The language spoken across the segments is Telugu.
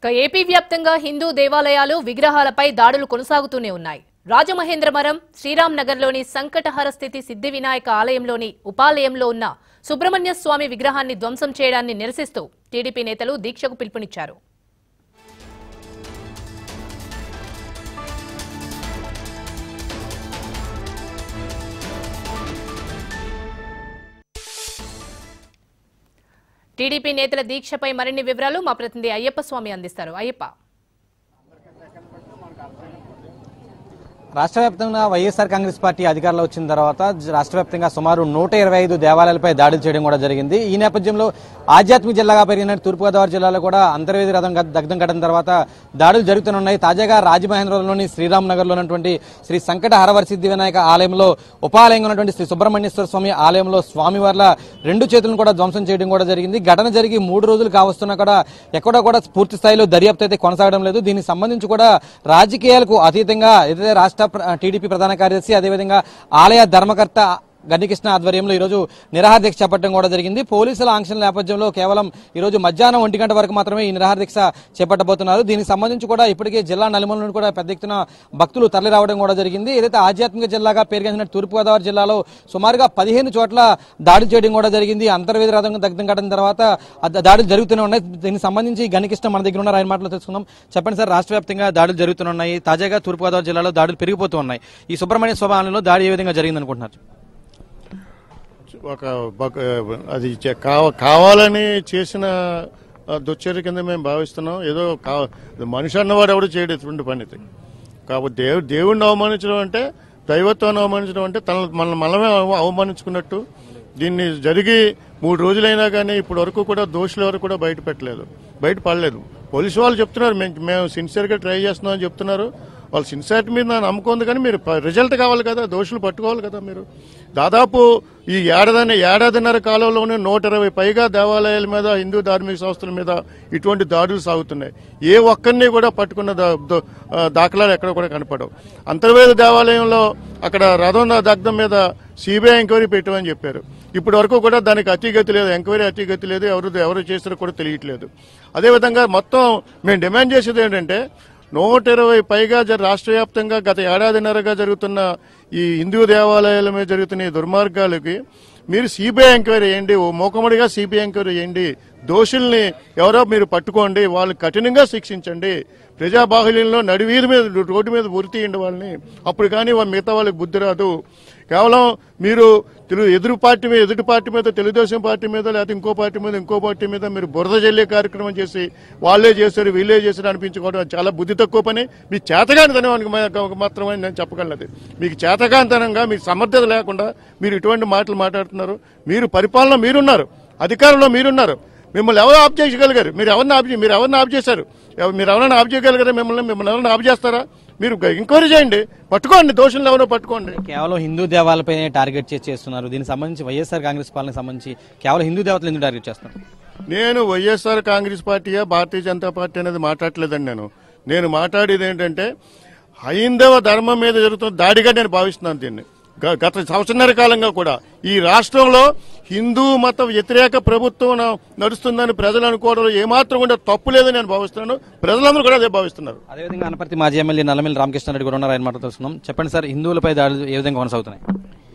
ఇక ఏపీ వ్యాప్తంగా హిందూ దేవాలయాలు విగ్రహాలపై దాడులు కొనసాగుతూనే ఉన్నాయి రాజమహేంద్రవరం శ్రీరామ్ నగర్లోని సంకటహర స్థితి సిద్ధి వినాయక ఆలయంలోని ఉపాలయంలో ఉన్న సుబ్రహ్మణ్య స్వామి విగ్రహాన్ని ధ్వంసం చేయడాన్ని నిరసిస్తూ టీడీపీ నేతలు దీక్షకు పిలుపునిచ్చారు టీడీపీ నేతల దీక్షపై మరిన్ని వివరాలు మా ప్రతినిధి అయ్యప్ప స్వామి అందిస్తారు అయ్యప్ప రాష్ట్ర వ్యాప్తంగా వైఎస్ఆర్ కాంగ్రెస్ పార్టీ అధికారంలో వచ్చిన తర్వాత జ- రాష్ట్ర వ్యాప్తంగా సుమారు నూట ఇరవై ఐదు దేవాలయాలపై దాడులు చేయడం కూడా జరిగింది ఈ నేపథ్యంలో ఆధ్యాత్మిక జిల్లాగా పెరిగిన తూర్పుగోదావరి జిల్లాలో కూడా అంతర్వేది రథం గ- దగ్ధం కట్టిన తర్వాత దాడులు జరుగుతున్నాయి తాజాగా రాజమహేంద్రవరంలోని శ్రీరామ్ నగర్లో ఉన్నటువంటి శ్రీ సంకట హరవర సిద్ధి వినాయక ఆలయంలో ఉపాలయంగా ఉన్నటువంటి శ్రీ సుబ్రహ్మణ్యేశ్వర స్వామి ఆలయంలో స్వామివార్ల రెండు చేతులను కూడా ధ్వంసం చేయడం కూడా జరిగింది ఘటన జరిగి మూడు రోజులు కావస్తున్నా కూడా ఎక్కడా కూడా పూర్తి స్థాయిలో దర్యాప్తు అయితే కొనసాగడం లేదు దీనికి సంబంధించి కూడా రాజకీయాలకు అతీతంగా ఏదైతే రాష్ట్ర ప్ర- టీడీపీ ప్రధాన కార్యదర్శి అదేవిధంగా ఆలయ ధర్మకర్త గన్నికృష్ణ ఆధ్వర్యంలో ఈరోజు నిరాహార దీక్ష చేపట్టడం కూడా జరిగింది పోలీసుల ఆంక్షల నేపథ్యంలో కేవలం ఈరోజు మధ్యాహ్నం ఒంటి గంట వరకు మాత్రమే ఈ నిరాహార దీక్ష చేపట్టబోతున్నారు దీనికి సంబంధించి కూడా ఇప్పటికే జిల్లా నలుమూల నుండి కూడా పెద్ద ఎత్తున భక్తులు తరలి రావడం కూడా జరిగింది ఏదైతే ఆధ్యాత్మిక జిల్లాగా పేరుగాంచిన తూర్పుగోదావరి జిల్లాలో సుమారుగా పదిహేను చోట్ల దాడి చేయడం కూడా జరిగింది అంతర్వేది రథం దగ్ధం కట్టిన తర్వాత ఆ దా- దాడులు జరుగుతూనే ఉన్నాయి దీనికి సంబంధించి గణికృష్ణ మన దగ్గర ఉన్నారు ఆయన మాటలు తెలుసుకుందాం చెప్పండి సార్ రాష్ట్ర వ్యాప్తంగా దాడులు జరుగుతున్నాయి తాజాగా తూర్పుగోదావరి జిల్లాలో దాడులు పెరిగిపోతూ ఉన్నాయి ఈ సుబ్రహ్మణ్య స్వామి ఆలయంలో దాడి ఏ విధంగా జరిగింది అనుకుంటున్నారు ఒక బక- అది చే- కావ- కావాలని చేసిన ఆ, దుశ్చర్య కింద మేము భావిస్తున్నాం ఏదో కా మనిషి అన్నవాడు ఎవడు చేయడు ఇటువంటి పని ఇది. కాబట్టి దేవు దేవుడిని అవమానించడం అంటే దైవత్వాన్ని అవమానించడం అంటే తన మన మనమే అవ- అవమానించుకున్నట్టు దీన్ని జరిగి మూడు రోజులైనా కానీ ఇప్పటి వరకు కూడా దోషుల వరకు కూడా బయట పెట్టలేదు బయట పడలేదు పోలీసు వాళ్ళు చెప్తున్నారు మేము మేము సిన్సియర్గా ట్రై చేస్తున్నాం అని చెప్తున్నారు వాళ్ళ సిన్సియారిటీ మీద నా నమ్మకం ఉంది కానీ మీరు ప- రిజల్ట్ కావాలి కదా దోషులు పట్టుకోవాలి కదా మీరు దాదాపు ఈ ఏడాది ఏడాదిన్నర కాలంలోనే నూట ఇరవై పైగా దేవాలయాల మీద హిందూ ధార్మిక సంస్థల మీద ఇటువంటి దాడులు సాగుతున్నాయి ఏ ఒక్కరిని కూడా పట్టుకున్న దా- దో- ఆ, దాఖలాలు ఎక్కడ కూడా కనపడవు అంతర్వేద దేవాలయంలో అక్కడ రథం దగ్ధం మీద సిబిఐ ఎంక్వైరీ పెట్టమని చెప్పారు ఇప్పటి వరకు కూడా దానికి అతిగతి లేదు ఎంక్వైరీ అతిగతి లేదు ఎవరు ఎవరు చేస్తారో కూడా తెలియట్లేదు అదేవిధంగా మొత్తం మేము డిమాండ్ చేసేది ఏంటంటే నూట ఇరవై పైగా జ- రాష్ట్ర వ్యాప్తంగా గత ఏడాదిన్నరగా జరుగుతున్న ఈ హిందూ దేవాలయాల మీద జరుగుతున్న ఈ దుర్మార్గాలకి మీరు సిబిఐ ఎంక్వైరీ చేయండి ఓ మూకమ్మడిగా సిబిఐ ఎంక్వైరీ చేయండి దోషుల్ని ఎవరో మీరు పట్టుకోండి వాళ్ళు కఠినంగా శిక్షించండి ప్రజాబాహుల్యంలో నడివీధి మీద రోడ్డు మీద ఉరి తీయండి వాళ్ళని అప్పుడు కానీ వాళ్ళ మిగతా వాళ్ళకి బుద్ధి రాదు కేవలం మీరు తెలుగు ఎదురు పార్టీ మీద ఎదుటి పార్టీ మీద తెలుగుదేశం పార్టీ మీద లేకపోతే ఇంకో పార్టీ మీద ఇంకో పార్టీ మీద మీరు బురద జల్లే కార్యక్రమం చేసి వాళ్ళే చేశారు వీళ్ళే చేశారు అనిపించుకోవడం అది చాలా బుద్ధి తక్కువ పని మీ చేతగానితనం మాత్రమే నేను చెప్పగలదు మీకు చేతగానితనంగా మీకు సమర్థత లేకుండా మీరు ఇటువంటి మాటలు మాట్లాడుతున్నారు మీరు పరిపాలన మీరున్నారు అధికారంలో మీరున్నారు మిమ్మల్ని ఎవరు ఆప్ చేయగలిగారు మీరు ఎవరిని ఆప్ చే- మీరు ఎవరిని ఆప్ చేశారు ఎవ- మీరు ఎవరైనా ఆప్ చేయగలిగారా మిమ్మల్ని మిమ్మల్ని ఎవరైనా ఆప్ చేస్తారా మీరు ఎంక్వైరీ చేయండి పట్టుకోండి దోషులను ఎవరో పట్టుకోండి కేవలం హిందూ దేవాలయపైనే టార్గెట్ చేసి చేస్తున్నారు దీనికి సంబంధించి వైఎస్ఆర్ కాంగ్రెస్ పాలనకు సంబంధించి కేవలం హిందూ దేవతలు ఎందుకు టార్గెట్ చేస్తున్నారు నేను వైఎస్ఆర్ కాంగ్రెస్ పార్టీయా భారతీయ జనతా పార్టీ అనేది మాట్లాడలేదండి నేను నేను మాట్లాడేది ఏంటంటే హైందవ ధర్మం మీద జరుగుతున్న దాడిగా నేను భావిస్తున్నాను దీన్ని గ- గత సంవత్సరన్నర కాలంగా కూడా ఈ రాష్ట్రంలో హిందూ మత వ్యతిరేక ప్రభుత్వం న- నడుస్తుందని ప్రజలు అనుకోవడంలో ఏమాత్రం కూడా తప్పు లేదని నేను భావిస్తున్నాను ప్రజలందరూ కూడా అదే భావిస్తున్నారు అదేవిధంగా అనపర్తి మాజీ ఎమ్మెల్యే నల్లమిల్లి రామకృష్ణారెడ్డి కూడా ఉన్నారు ఆయన మాట తెలుసుకుందాం చెప్పండి సార్ హిందువులపై దాడులు ఏ విధంగా కొనసాగుతున్నాయి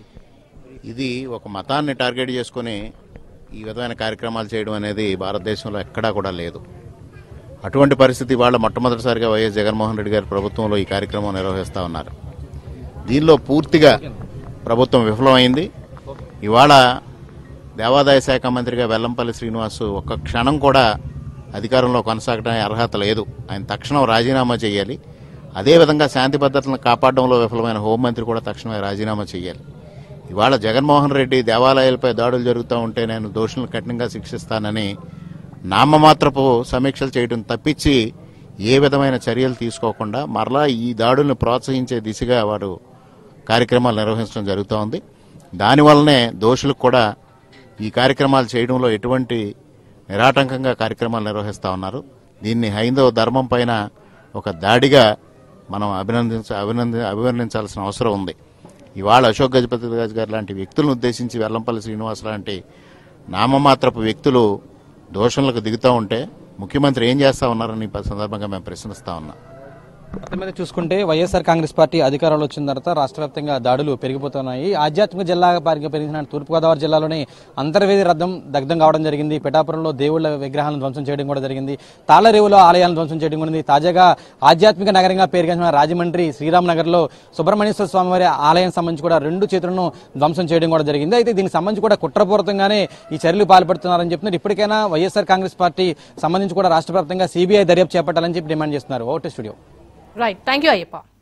ఇది ఒక మతాన్ని టార్గెట్ చేసుకుని ఈ విధమైన కార్యక్రమాలు చేయడం అనేది భారతదేశంలో ఎక్కడా కూడా లేదు అటువంటి పరిస్థితి ఇవాళ మొట్టమొదటిసారిగా వైఎస్ జగన్మోహన్ రెడ్డి గారి ప్రభుత్వంలో ఈ కార్యక్రమం నిర్వహిస్తూ ఉన్నారు దీనిలో పూర్తిగా ప్రభుత్వం విఫలమైంది ఇవాళ దేవాదాయ శాఖ మంత్రిగా వెల్లంపల్లి శ్రీనివాసు ఒక్క క్షణం కూడా అధికారంలో కొనసాగడానికి అర్హత లేదు ఆయన తక్షణం రాజీనామా చేయాలి అదేవిధంగా శాంతి భద్రతలను కాపాడడంలో విఫలమైన హోంమంత్రి కూడా తక్షణమే రాజీనామా చేయాలి ఇవాళ జగన్మోహన్ రెడ్డి దేవాలయాలపై దాడులు జరుగుతూ ఉంటే నేను దోషులను కఠినంగా శిక్షిస్తానని నామమాత్రపు సమీక్షలు చేయడం తప్పించి ఏ విధమైన చర్యలు తీసుకోకుండా మరలా ఈ దాడుల్ని ప్రోత్సహించే దిశగా వారు కార్యక్రమాలు నిర్వహించడం జరుగుతూ ఉంది దానివల్లనే దోషులకు కూడా ఈ కార్యక్రమాలు చేయడంలో ఎటువంటి నిరాటంకంగా కార్యక్రమాలు నిర్వహిస్తూ ఉన్నారు దీన్ని హైందవ ధర్మం పైన ఒక దాడిగా మనం అభినందించ అభినంది అభివర్ణించాల్సిన అవసరం ఉంది ఇవాళ అశోక్ గజపతి రాజు గారు లాంటి వ్యక్తులను ఉద్దేశించి వెల్లంపల్లి శ్రీనివాస్ లాంటి నామమాత్రపు వ్యక్తులు దోషణలకు దిగుతూ ఉంటే ముఖ్యమంత్రి ఏం చేస్తా ఉన్నారని ఈ సందర్భంగా మేము ప్రశ్నిస్తా ఉన్నాం మొత్తం మీద చూసుకుంటే వైఎస్ఆర్ కాంగ్రెస్ పార్టీ అధికారంలో వచ్చిన తర్వాత రాష్ట్ర వ్యాప్తంగా దాడులు పెరిగిపోతున్నాయి ఆధ్యాత్మిక జిల్లాగా పారిగా పెరిగిన తూర్పుగోదావరి జిల్లాలోని అంతర్వేది రథం దగ్ధం కావడం జరిగింది పిఠాపురంలో దేవుళ్ళ విగ్రహాలను ధ్వంసం చేయడం కూడా జరిగింది తాళరేవులో ఆలయాలను ధ్వంసం చేయడం కూడా ఉంది తాజాగా ఆధ్యాత్మిక నగరంగా పేరుగాంచిన రాజమండ్రి శ్రీరామ్ నగర్లో సుబ్రహ్మణ్యేశ్వర స్వామి వారి ఆలయం సంబంధించి కూడా రెండు చేతులను ధ్వంసం చేయడం కూడా జరిగింది అయితే దీనికి సంబంధించి కూడా కుట్రపూరితంగానే ఈ చర్యలు పాల్పడుతున్నారని చెప్తున్నారు ఇప్పటికైనా వైఎస్ఆర్ కాంగ్రెస్ పార్టీ సంబంధించి కూడా రాష్ట్ర వ్యాప్తంగా సిబిఐ దర్యాప్తు చేపట్టాలని చెప్పి డిమాండ్ చేస్తున్నారు ఓటే studio right thank you Ayyappa